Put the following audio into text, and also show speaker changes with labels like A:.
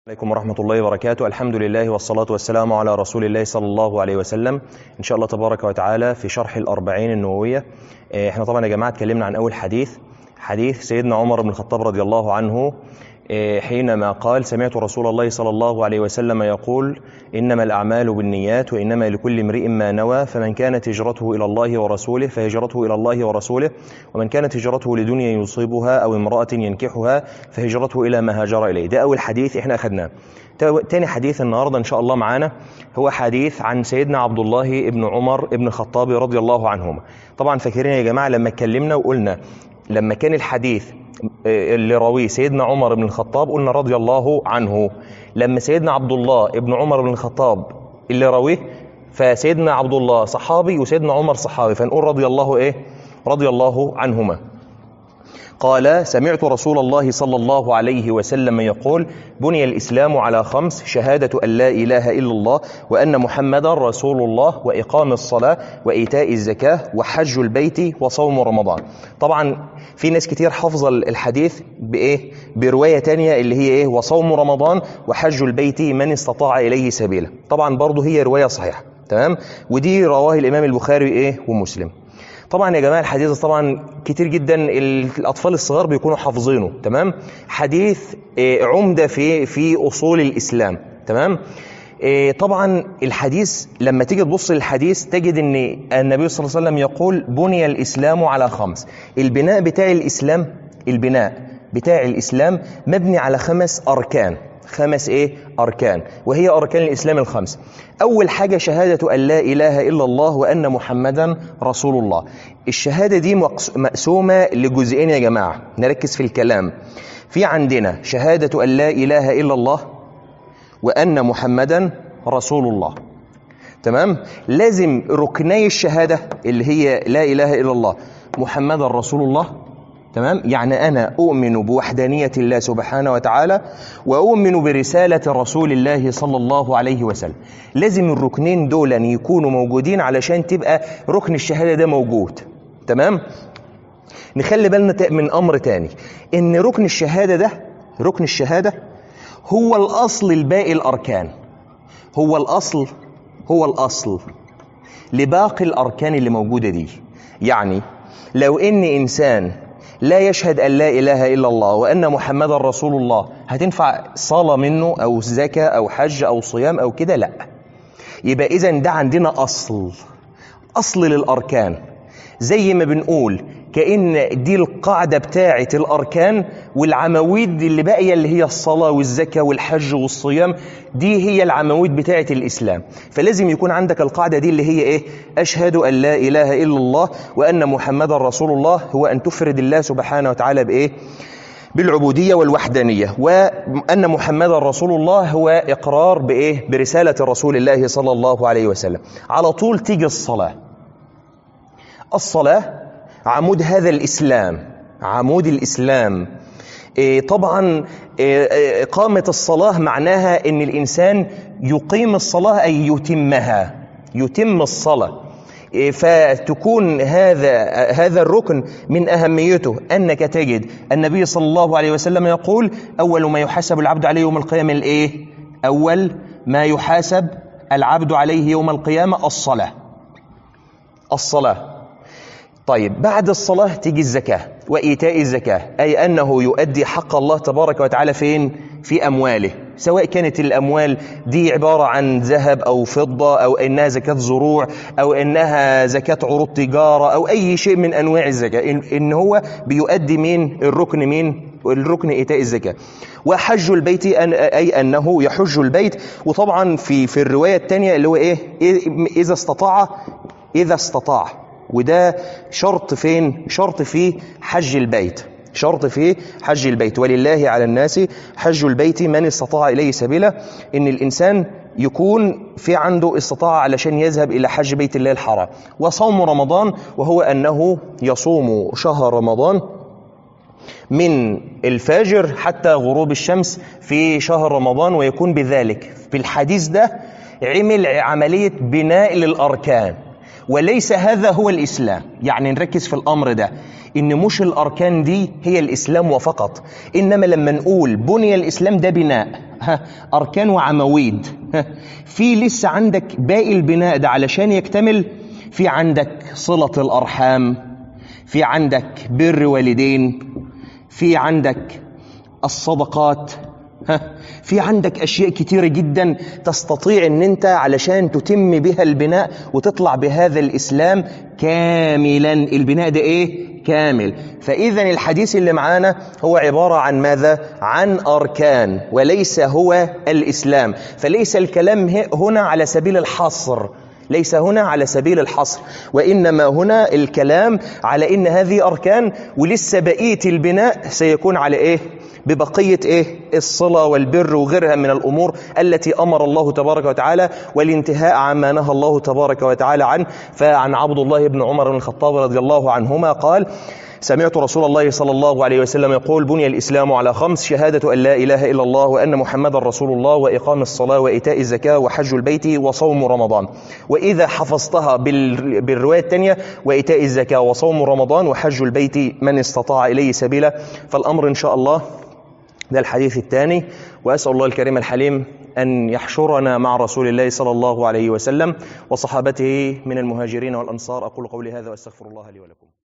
A: عليكم ورحمة الله وبركاته الحمد لله والصلاة والسلام على رسول الله صلى الله عليه وسلم إن شاء الله تبارك وتعالى في شرح الأربعين النووية آه، احنا طبعا يا جماعة اتكلمنا عن أول حديث حديث سيدنا عمر بن الخطاب رضي الله عنه آه، حينما قال سمعت رسول الله صلى الله عليه وسلم يقول إنما الأعمال بالنيات وإنما لكل امرئ ما نوى فمن كانت هجرته إلى الله ورسوله فهجرته إلى الله ورسوله ومن كانت هجرته لدنيا يصيبها أو امرأة ينكحها فهجرته إلى ما هاجر إليه ده أول حديث إحنا أخذناه تا- تاني حديث النهاردة إن شاء الله معانا هو حديث عن سيدنا عبد الله ابن عمر ابن الخطاب رضي الله عنهما طبعا فاكرين يا جماعة لما اتكلمنا وقلنا لما كان الحديث آه، اللي راويه سيدنا عمر بن الخطاب قلنا رضي الله عنه لما سيدنا عبد الله ابن عمر بن الخطاب اللي راويه فسيدنا عبد الله صحابي وسيدنا عمر صحابي فنقول رضي الله ايه رضي الله عنهما قال سمعت رسول الله صلى الله عليه وسلم يقول بني الإسلام على خمس شهادة أن لا إله إلا الله وأن محمدا رسول الله وإقام الصلاة وإيتاء الزكاة وحج البيت وصوم رمضان طبعا في ناس كتير حافظة الحديث بإيه برواية تانية اللي هي إيه وصوم رمضان وحج البيت من استطاع إليه سبيلا طبعا برضه هي رواية صحيحة تمام ودي رواه الإمام البخاري إيه ومسلم طبعا يا جماعه الحديث ده طبعا كتير جدا الاطفال الصغار بيكونوا حافظينه تمام حديث آه، عمده في في اصول الاسلام تمام آه، طبعا الحديث لما تيجي تبص للحديث تجد ان النبي صلى الله عليه وسلم يقول بني الاسلام على خمس البناء بتاع الاسلام البناء بتاع الاسلام مبني على خمس اركان خمس ايه اركان وهي اركان الاسلام الخمس اول حاجه شهاده ان لا اله الا الله وان محمدا رسول الله الشهاده دي مقس- مقسومه لجزئين يا جماعه نركز في الكلام في عندنا شهاده ان لا اله الا الله وان محمدا رسول الله تمام لازم ركني الشهاده اللي هي لا اله الا الله محمد رسول الله تمام يعني انا اؤمن بوحدانيه الله سبحانه وتعالى واؤمن برساله رسول الله صلى الله عليه وسلم لازم الركنين دول يكونوا موجودين علشان تبقى ركن الشهاده ده موجود تمام نخلي بالنا تا- من امر تاني ان ركن الشهاده ده ركن الشهاده هو الاصل الباقي الاركان هو الاصل هو الاصل لباقي الاركان اللي موجوده دي يعني لو ان انسان لا يشهد ان لا اله الا الله وان محمدا رسول الله هتنفع صلاه منه او زكاه او حج او صيام او كده لا يبقى اذا ده عندنا اصل اصل للاركان زي ما بنقول كأن دي القاعدة بتاعة الأركان والعمويد اللي باقية اللي هي الصلاة والزكاة والحج والصيام دي هي العمويد بتاعة الإسلام فلازم يكون عندك القاعدة دي اللي هي إيه أشهد أن لا إله إلا الله وأن محمد رسول الله هو أن تفرد الله سبحانه وتعالى بإيه بالعبودية والوحدانية وأن محمد رسول الله هو إقرار بإيه برسالة رسول الله صلى الله عليه وسلم على طول تيجي الصلاة الصلاة عمود هذا الإسلام عمود الإسلام إيه طبعا إيه إيه إقامة الصلاة معناها أن الإنسان يقيم الصلاة أي يتمها يتم الصلاة إيه فتكون هذا هذا الركن من أهميته أنك تجد النبي صلى الله عليه وسلم يقول أول ما يحاسب العبد عليه يوم القيامة الإيه؟ أول ما يحاسب العبد عليه يوم القيامة الصلاة الصلاة طيب بعد الصلاة تيجي الزكاة وإيتاء الزكاة أي أنه يؤدي حق الله تبارك وتعالى فين؟ في أمواله سواء كانت الأموال دي عبارة عن ذهب أو فضة أو إنها زكاة زروع أو إنها زكاة عروض تجارة أو أي شيء من أنواع الزكاة إن, إن هو بيؤدي مين الركن مين الركن إيتاء الزكاة وحج البيت أن أي أنه يحج البيت وطبعا في في الرواية الثانية اللي هو إيه إيه- إذا استطاع إذا استطاع وده شرط فين شرط في حج البيت شرط في حج البيت ولله على الناس حج البيت من استطاع إليه سبيلا إن الإنسان يكون في عنده استطاعة علشان يذهب إلى حج بيت الله الحرام وصوم رمضان وهو أنه يصوم شهر رمضان من الفجر حتى غروب الشمس في شهر رمضان ويكون بذلك في الحديث ده عمل عملية بناء للأركان وليس هذا هو الإسلام يعني نركز في الأمر ده إن مش الأركان دي هي الإسلام وفقط إنما لما نقول بني الإسلام ده بناء ها أركان وعواميد ها في لسه عندك باقي البناء ده علشان يكتمل في عندك صلة الأرحام في عندك بر والدين في عندك الصدقات ها في عندك اشياء كتيره جدا تستطيع ان انت علشان تتم بها البناء وتطلع بهذا الاسلام كاملا البناء ده ايه كامل فاذا الحديث اللي معانا هو عباره عن ماذا عن اركان وليس هو الاسلام فليس الكلام هنا على سبيل الحصر ليس هنا على سبيل الحصر وإنما هنا الكلام على إن هذه أركان ولسه بقية البناء سيكون على إيه ببقية إيه الصلة والبر وغيرها من الأمور التي أمر الله تبارك وتعالى والانتهاء عما نهى الله تبارك وتعالى عنه فعن عبد الله بن عمر بن الخطاب رضي الله عنهما قال سمعت رسول الله صلى الله عليه وسلم يقول بني الإسلام على خمس شهادة أن لا إله إلا الله وأن محمد رسول الله وإقام الصلاة وإيتاء الزكاة وحج البيت وصوم رمضان وإذا حفظتها بالرواية الثانية وإيتاء الزكاة وصوم رمضان وحج البيت من استطاع إليه سبيلا فالأمر إن شاء الله ده الحديث الثاني وأسأل الله الكريم الحليم أن يحشرنا مع رسول الله صلى الله عليه وسلم وصحابته من المهاجرين والأنصار أقول قولي هذا وأستغفر الله لي ولكم